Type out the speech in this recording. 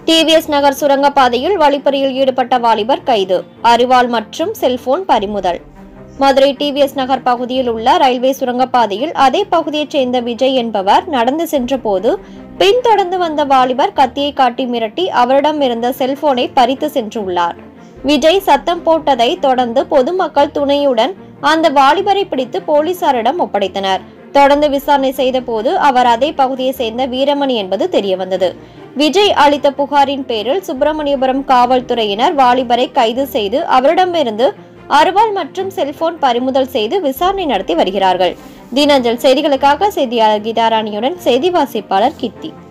TVS நகர் சுரங்கப்பாதையில் வழிப்பறியில் ஈடுபட்ட வாலிபர் கைது அரிவாள் மற்றும் செல்போன் பறிமுதல் மதுரை டிவிஎஸ் நகர் பகுதியில் உள்ள ரயில்வே சுரங்கப்பாதையில் அதே பகுதியைச் சேர்ந்த விஜய் என்பவர் நடந்து சென்றபோது பின்தொடர்ந்து வந்த வாலிபர் கத்தியை காட்டி மிரட்டி அவரிடம் இருந்த செல்போனை பறித்து சென்றுள்ளார் விஜய் சத்தம் போட்டதை தொடர்ந்து பொதுமக்கள் துணையுடன் அந்த வாலிபரை பிடித்து போலீசாரிடம் ஒப்படைத்தனர் தொடர்ந்து விசாரணை செய்தபோது அவர் அதே பகுதியை சேர்ந்த வீரமணி என்பது தெரியவந்தது விஜய் அளித்த புகாரின் பேரில் சுப்பிரமணியபுரம் காவல்துறையினர் வாலிபரை கைது செய்து அவரிடமிருந்து அருவாள் மற்றும் செல்போன் பறிமுதல் செய்து விசாரணை நடத்தி வருகிறார்கள் தினஞ்சல் செய்திகளுக்காக செய்தியாளர் கீதாராணியுடன் செய்தி வாசிப்பாளர் கீர்த்தி